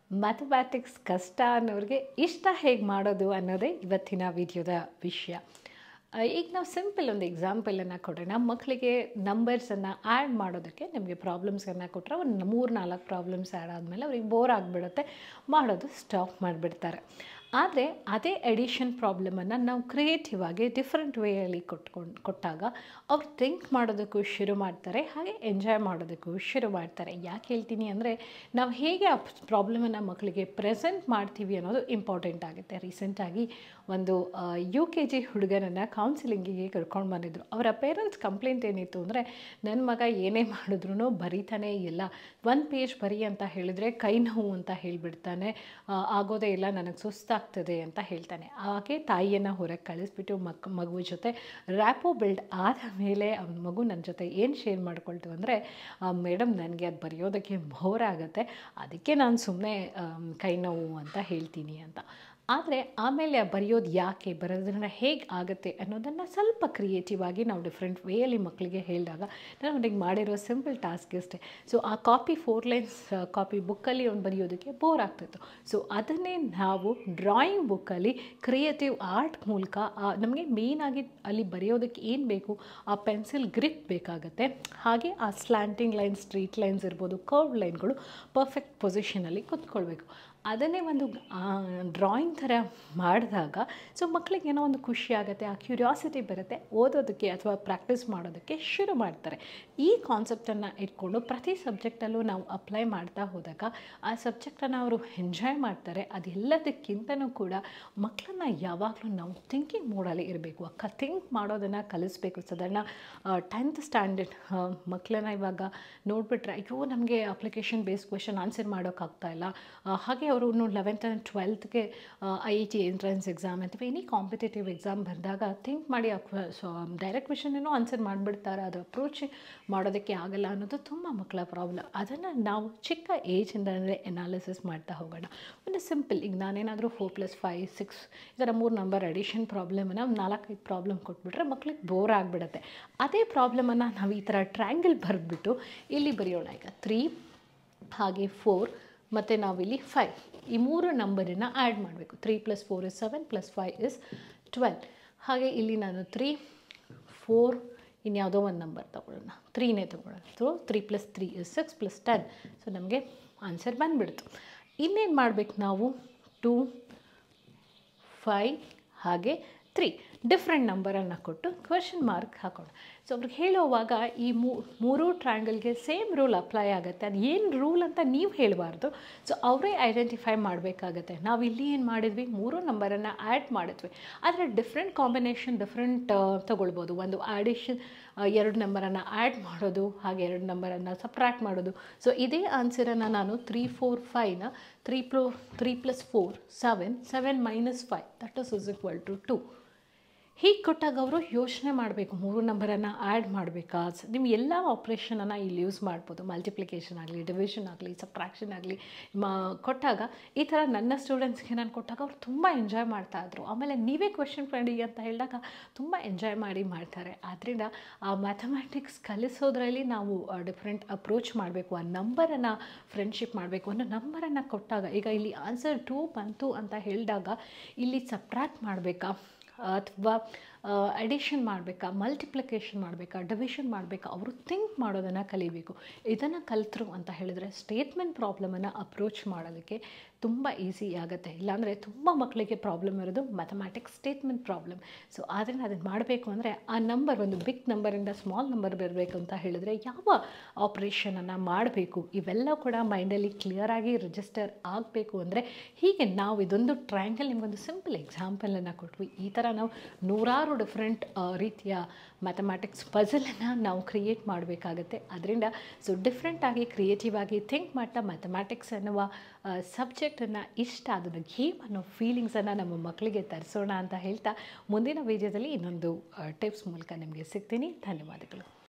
mathematics ಕಷ್ಟ ಅನ್ನೋರಿಗೆ ಇಷ್ಟ ಹೇಗೆ ಮಾಡೋದು ಅನ್ನೋದೇ ಇವತ್ತಿನ ವಿಡಿಯೋದ ವಿಷಯ ಆ, ಈಗ ನಾವು ಸಿಂಪಲ್ ಒಂದು ಎಕ್ಸಾಂಪಲನ್ನು ಕೊಡೋಣ ಮಕ್ಕಳಿಗೆ ನಂಬರ್ಸನ್ನು ಆ್ಯಡ್ ಮಾಡೋದಕ್ಕೆ ನಿಮಗೆ ಪ್ರಾಬ್ಲಮ್ಸನ್ನು ಕೊಟ್ಟರೆ ಒಂದು ಮೂರು ನಾಲ್ಕು ಪ್ರಾಬ್ಲಮ್ಸ್ ಆ್ಯಡ್ ಆದಮೇಲೆ ಅವ್ರಿಗೆ ಬೋರ್ ಆಗಿಬಿಡುತ್ತೆ ಮಾಡೋದು ಸ್ಟಾಪ್ ಮಾಡಿಬಿಡ್ತಾರೆ ಆದರೆ ಅದೇ ಎಡಿಷನ್ ಪ್ರಾಬ್ಲಮನ್ನು ನಾವು ಕ್ರಿಯೇಟಿವ್ ಆಗಿ ಡಿಫ್ರೆಂಟ್ ವೇಯಲ್ಲಿ ಕೊಟ್ಕೊಂಡು ಕೊಟ್ಟಾಗ ಅವ್ರು ಥಿಂಕ್ ಮಾಡೋದಕ್ಕೂ ಶುರು ಮಾಡ್ತಾರೆ ಹಾಗೆ ಎಂಜಾಯ್ ಮಾಡೋದಕ್ಕೂ ಶುರು ಮಾಡ್ತಾರೆ ಯಾಕೆ ಹೇಳ್ತೀನಿ ಅಂದರೆ ನಾವು ಹೇಗೆ ಆ ಪ್ರಾಬ್ಲಮನ್ನು ಮಕ್ಕಳಿಗೆ ಪ್ರೆಸೆಂಟ್ ಮಾಡ್ತೀವಿ ಅನ್ನೋದು ಇಂಪಾರ್ಟೆಂಟ್ ಆಗುತ್ತೆ ರೀಸೆಂಟಾಗಿ ಒಂದು ಯು ಕೆ ಜಿ ಹುಡುಗನನ್ನು ಕೌನ್ಸಿಲಿಂಗಿಗೆ ಕರ್ಕೊಂಡು ಬಂದಿದ್ರು ಅವರ ಪೇರೆಂಟ್ಸ್ ಕಂಪ್ಲೇಂಟ್ ಏನಿತ್ತು ಅಂದರೆ ನನ್ನ ಮಗ ಏನೇ ಮಾಡಿದ್ರು ಬರೀತಾನೇ ಇಲ್ಲ ಒಂದು ಪೇಜ್ ಬರಿ ಅಂತ ಹೇಳಿದರೆ ಕೈ ನೋವು ಅಂತ ಹೇಳಿಬಿಡ್ತಾನೆ ಆ, ಆಗೋದೇ ಇಲ್ಲ ನನಗೆ ಸುಸ್ತಾಗ್ತದೆ ಅಂತ ಹೇಳ್ತಾನೆ ಹಾಗೆ ತಾಯಿಯನ್ನು ಹೊರಗೆ ಕಳಿಸ್ಬಿಟ್ಟು ಮಕ್ ಮಗು ಜೊತೆ ರ್ಯಾಪೋ ಬಿಲ್ಡ್ ಆದ ಮೇಲೆ ಅವ್ನ ಮಗು ನನ್ನ ಜೊತೆ ಏನು ಶೇರ್ ಮಾಡ್ಕೊಳ್ತು ಅಂದರೆ ಮೇಡಮ್ ನನಗೆ ಅದು ಬರೆಯೋದಕ್ಕೆ ಬೋರ್ ಆಗುತ್ತೆ ಅದಕ್ಕೆ ನಾನು ಸುಮ್ಮನೆ ಕೈ ನೋವು ಅಂತ ಹೇಳ್ತೀನಿ ಅಂತ ಆದರೆ ಆಮೇಲೆ ಬರೆಯೋದು ಯಾಕೆ ಬರೋದ್ರಿಂದ ಹೇಗೆ ಆಗುತ್ತೆ ಅನ್ನೋದನ್ನು ಸ್ವಲ್ಪ ಕ್ರಿಯೇಟಿವ್ ಆಗಿ ನಾವು ಡಿಫ್ರೆಂಟ್ ವೇಯಲ್ಲಿ ಮಕ್ಕಳಿಗೆ ಹೇಳಿದಾಗ ನಾನು ಅವ್ನಿಗೆ ಮಾಡಿರೋ ಸಿಂಪಲ್ ಟಾಸ್ಕ್ ಅಷ್ಟೇ ಸೊ ಆ ಕಾಪಿ ಫೋರ್ ಲೈನ್ಸ್ ಕಾಪಿ ಬುಕ್ಕಲ್ಲಿ ಅವ್ನು ಬರೆಯೋದಕ್ಕೆ ಬೋರ್ ಆಗ್ತಿತ್ತು ಸೊ ಅದನ್ನೇ ನಾವು ಡ್ರಾಯಿಂಗ್ ಬುಕ್ಕಲ್ಲಿ ಕ್ರಿಯೇಟಿವ್ ಆರ್ಟ್ ಮೂಲಕ ನಮಗೆ ಮೇಯ್ನಾಗಿ ಅಲ್ಲಿ ಬರೆಯೋದಕ್ಕೆ ಏನು ಬೇಕು ಆ ಪೆನ್ಸಿಲ್ ಗ್ರಿಪ್ ಬೇಕಾಗುತ್ತೆ ಹಾಗೆ ಆ ಸ್ಲ್ಯಾಂಟಿಂಗ್ ಲೈನ್ ಸ್ಟ್ರೀಟ್ ಲೈನ್ಸ್ ಇರ್ಬೋದು ಕರ್ವ್ ಲೈನ್ಗಳು ಪರ್ಫೆಕ್ಟ್ ಪೊಸಿಷನಲ್ಲಿ ಕೂತ್ಕೊಳ್ಬೇಕು ಅದನ್ನೇ ಒಂದು ಡ್ರಾಯಿಂಗ್ ಥರ ಮಾಡಿದಾಗ ಸೊ ಮಕ್ಕಳಿಗೆ ಏನೋ ಒಂದು ಖುಷಿ ಆಗುತ್ತೆ ಆ ಕ್ಯೂರಿಯಾಸಿಟಿ ಬರುತ್ತೆ ಓದೋದಕ್ಕೆ ಅಥವಾ ಪ್ರಾಕ್ಟೀಸ್ ಮಾಡೋದಕ್ಕೆ ಶುರು ಮಾಡ್ತಾರೆ ಈ ಕಾನ್ಸೆಪ್ಟನ್ನು ಇಟ್ಕೊಂಡು ಪ್ರತಿ ಸಬ್ಜೆಕ್ಟಲ್ಲೂ ನಾವು ಅಪ್ಲೈ ಮಾಡ್ತಾ ಹೋದಾಗ ಆ ಸಬ್ಜೆಕ್ಟನ್ನು ಅವರು ಎಂಜಾಯ್ ಮಾಡ್ತಾರೆ ಅದೆಲ್ಲದಕ್ಕಿಂತನೂ ಕೂಡ ಮಕ್ಕಳನ್ನ ಯಾವಾಗಲೂ ನಾವು ಥಿಂಕಿಂಗ್ ಮೋಡಲ್ಲಿ ಇರಬೇಕು ಅಕ್ಕ ಥಿಂಕ್ ಮಾಡೋದನ್ನು ಕಲಿಸ್ಬೇಕು ಸಾಧಾರಣ ಟೆಂತ್ ಸ್ಟ್ಯಾಂಡರ್ಡ್ ಮಕ್ಕಳನ್ನ ಇವಾಗ ನೋಡಿಬಿಟ್ರೆ ಅಯ್ಯೋ ನಮಗೆ ಅಪ್ಲಿಕೇಶನ್ ಬೇಸ್ ಕ್ವೆಶನ್ ಆನ್ಸರ್ ಮಾಡೋಕ್ಕಾಗ್ತಾ ಇಲ್ಲ ಆ, ಹಾಗೆ ಅವರು ಲೆವೆಂತ್ ಆ್ಯಂಡ್ ಟ್ವೆಲ್ತ್ಗೆ I I T entrance exam ಅಥವಾ ಎನಿ ಕಾಂಪಿಟೇಟಿವ್ ಎಕ್ಸಾಮ್ ಬಂದಾಗ ಥಿಂಕ್ ಮಾಡಿ ಸೊ ಡೈರೆಕ್ಟ್ ಕ್ವೆಶನ್ನೇನೋ ಆನ್ಸರ್ ಮಾಡಿಬಿಡ್ತಾರೆ ಅದು ಅಪ್ರೋಚ್ ಮಾಡೋದಕ್ಕೆ ಆಗಲ್ಲ ಅನ್ನೋದು ತುಂಬ ಮಕ್ಕಳ ಪ್ರಾಬ್ಲಮ್ ಅದನ್ನು ನಾವು ಚಿಕ್ಕ ಏಜಿಂದಲೇ ಎನಾಲಿಸಿಸ್ ಮಾಡ್ತಾ ಹೋಗೋಣ ಒಂದು ಸಿಂಪಲ್ ಈಗ ನಾನೇನಾದರೂ ಫೋರ್ ಪ್ಲಸ್ ಫೈವ್ ಸಿಕ್ಸ್ ಈ ಥರ ಮೂರು ನಂಬರ್ ಅಡಿಷನ್ ಪ್ರಾಬ್ಲಮನ್ನು ಒಂದು ನಾಲ್ಕೈದು ಪ್ರಾಬ್ಲಮ್ ಕೊಟ್ಬಿಟ್ರೆ ಮಕ್ಳಿಗೆ ಬೋರ್ ಆಗಿಬಿಡುತ್ತೆ ಅದೇ ಪ್ರಾಬ್ಲಮನ್ನು ನಾವು ಈ ಥರ ಟ್ರ್ಯಾಂಗಲ್ ಬರೆದ್ಬಿಟ್ಟು ಇಲ್ಲಿ ಬರೆಯೋಣ ಈಗ ತ್ರೀ ಹಾಗೆ ಫೋರ್ ಮತ್ತು ನಾವಿಲ್ಲಿ ಫೈವ್ ಈ ಮೂರು ನಂಬರನ್ನು ಆ್ಯಡ್ ಮಾಡಬೇಕು three plus four is seven plus five is twelve ಹಾಗೆ ಇಲ್ಲಿ ನಾನು ತ್ರೀ ಫೋರ್ ಇನ್ಯಾವುದೋ ಒಂದು ನಂಬರ್ ತೊಗೊಳ್ಳೋಣ ತ್ರೀನೇ ತೊಗೊಳ್ಳೋಣ so three plus three is six plus ten so ನಮಗೆ ಆನ್ಸರ್ ಬಂದುಬಿಡ್ತು ಇನ್ನೇನು ಮಾಡಬೇಕು ನಾವು ಟೂ ಫೈ ಹಾಗೆ ತ್ರೀ ಡಿಫ್ರೆಂಟ್ ನಂಬರನ್ನು ಕೊಟ್ಟು ಕ್ವೆಶನ್ ಮಾರ್ಕ್ ಹಾಕೋಣ ಸೊ ಅವ್ರಿಗೆ ಹೇಳುವಾಗ ಈ ಮೂರೂ ಟ್ರ್ಯಾಂಗಲ್ಗೆ ಸೇಮ್ ರೂಲ್ ಅಪ್ಲೈ ಆಗುತ್ತೆ ಅದು ಏನು ರೂಲ್ ಅಂತ ನೀವು ಹೇಳಬಾರ್ದು ಸೊ ಅವರೇ ಐಡೆಂಟಿಫೈ ಮಾಡಬೇಕಾಗತ್ತೆ ನಾವು ಇಲ್ಲಿ ಏನು ಮಾಡಿದ್ವಿ ಮೂರು ನಂಬರನ್ನು ಆ್ಯಡ್ ಮಾಡಿದ್ವಿ ಆದರೆ ಡಿಫ್ರೆಂಟ್ ಕಾಂಬಿನೇಷನ್ ಡಿಫ್ರೆಂಟ್ ತೊಗೊಳ್ಬೋದು ಒಂದು ಆಡಿಷನ್ ಎರಡು ನಂಬರನ್ನು ಆ್ಯಡ್ ಮಾಡೋದು ಹಾಗೆ ಎರಡು ನಂಬರನ್ನು ಸಪ್ರಾಕ್ಟ್ ಮಾಡೋದು ಸೊ ಇದೇ ಆನ್ಸರನ್ನು ನಾನು ತ್ರೀ ಫೋರ್ ಫೈವ್ನ three plus three plus four seven seven minus five that is is equal to two ಹೀಗೆ ಕೊಟ್ಟಾಗ ಅವರು ಯೋಚನೆ ಮಾಡಬೇಕು ಮೂರು ನಂಬರನ್ನು ಆ್ಯಡ್ ಮಾಡಬೇಕಾ ನೀವು ಎಲ್ಲ ಆಪ್ರೇಷನನ್ನು ಇಲ್ಲಿ ಯೂಸ್ ಮಾಡ್ಬೋದು ಮಲ್ಟಿಪ್ಲಿಕೇಶನ್ ಆಗಲಿ ಡಿವಿಷನ್ ಆಗಲಿ ಸಬ್ಟ್ರಾಕ್ಷನ್ ಆಗಲಿ ಮಾ ಕೊಟ್ಟಾಗ ಈ ಥರ ನನ್ನ ಸ್ಟೂಡೆಂಟ್ಸ್ಗೆ ನಾನು ಕೊಟ್ಟಾಗ ಅವ್ರು ತುಂಬ ಎಂಜಾಯ್ ಮಾಡ್ತಾಯಿದ್ರು ಆಮೇಲೆ ನೀವೇ ಕ್ವೆಶನ್ ಮಾಡಿ ಅಂತ ಹೇಳಿದಾಗ ತುಂಬ ಎಂಜಾಯ್ ಮಾಡಿ ಮಾಡ್ತಾರೆ ಆದ್ದರಿಂದ ಆ ಮ್ಯಾಥಮ್ಯಾಟಿಕ್ಸ್ ಕಲಿಸೋದ್ರಲ್ಲಿ ನಾವು ಡಿಫ್ರೆಂಟ್ ಅಪ್ರೋಚ್ ಮಾಡಬೇಕು ಆ ನಂಬರನ್ನು ಫ್ರೆಂಡ್ಶಿಪ್ ಮಾಡಬೇಕು ಅನ್ನೋ ನಂಬರನ್ನು ಕೊಟ್ಟಾಗ ಈಗ ಇಲ್ಲಿ ಆನ್ಸರ್ ಟೂ ಬಂತು ಅಂತ ಹೇಳಿದಾಗ ಇಲ್ಲಿ ಸಬ್ಟ್ರಾಕ್ಟ್ ಮಾಡಬೇಕಾ ಅಥವಾ ಅಡಿಷನ್ ಮಾಡಬೇಕಾ ಮಲ್ಟಿಪ್ಲಿಕೇಶನ್ ಮಾಡಬೇಕಾ ಡಿವಿಷನ್ ಮಾಡಬೇಕಾ ಅವರು ಥಿಂಕ್ ಮಾಡೋದನ್ನು ಕಲಿಬೇಕು ಇದನ್ನು ಕಲಿತರು ಅಂತ ಹೇಳಿದ್ರೆ ಸ್ಟೇಟ್ಮೆಂಟ್ ಪ್ರಾಬ್ಲಮನ್ನು ಅಪ್ರೋಚ್ ಮಾಡೋದಕ್ಕೆ ತುಂಬ ಈಸಿ ಆಗುತ್ತೆ ಇಲ್ಲಾಂದರೆ ತುಂಬ ಮಕ್ಕಳಿಗೆ ಪ್ರಾಬ್ಲಮ್ ಇರೋದು ಮ್ಯಾಥಮ್ಯಾಟಿಕ್ಸ್ ಸ್ಟೇಟ್ಮೆಂಟ್ ಪ್ರಾಬ್ಲಮ್ ಸೊ ಆದ್ದರಿಂದ ಅದನ್ನು ಮಾಡಬೇಕು ಅಂದರೆ ಆ ನಂಬರ್ ಒಂದು ಬಿಗ್ ನಂಬರಿಂದ ಸ್ಮಾಲ್ ನಂಬರ್ ಬರಬೇಕು ಅಂತ ಹೇಳಿದ್ರೆ ಯಾವ ಆಪ್ರೇಷನನ್ನು ಮಾಡಬೇಕು ಇವೆಲ್ಲ ಕೂಡ ಮೈಂಡಲ್ಲಿ ಕ್ಲಿಯರಾಗಿ ರಿಜಿಸ್ಟರ್ ಆಗಬೇಕು ಅಂದರೆ ಹೀಗೆ ನಾವು ಇದೊಂದು ಟ್ರ್ಯಾಂಗಲ್ ನಿಮಗೊಂದು ಸಿಂಪಲ್ ಎಕ್ಸಾಂಪಲನ್ನು ಕೊಟ್ವಿ ಈ ಥರ ನಾವು ನೂರಾರು ಡಿಫ್ರೆಂಟ್ ರೀತಿಯ ಮ್ಯಾಥಮ್ಯಾಟಿಕ್ಸ್ ಪಝಲನ್ನು ನಾವು ಕ್ರಿಯೇಟ್ ಮಾಡಬೇಕಾಗತ್ತೆ ಅದರಿಂದ ಸೊ ಡಿಫ್ರೆಂಟಾಗಿ ಕ್ರಿಯೇಟಿವ್ ಆಗಿ ಥಿಂಕ್ ಮಾಡ್ತಾ ಮ್ಯಾಥಮ್ಯಾಟಿಕ್ಸ್ ಅನ್ನುವ ಸಬ್ಜೆಕ್ಟನ್ನು ಇಷ್ಟ ಅದನ್ನು ಗೇಮ್ ಅನ್ನೋ ಫೀಲಿಂಗ್ಸನ್ನು ನಮ್ಮ ಮಕ್ಕಳಿಗೆ ತರಿಸೋಣ ಅಂತ ಹೇಳ್ತಾ ಮುಂದಿನ ವೀಡಿಯೋದಲ್ಲಿ ಇನ್ನೊಂದು ಟಿಪ್ಸ್ ಮೂಲಕ ನಿಮಗೆ ಸಿಗ್ತೀನಿ ಧನ್ಯವಾದಗಳು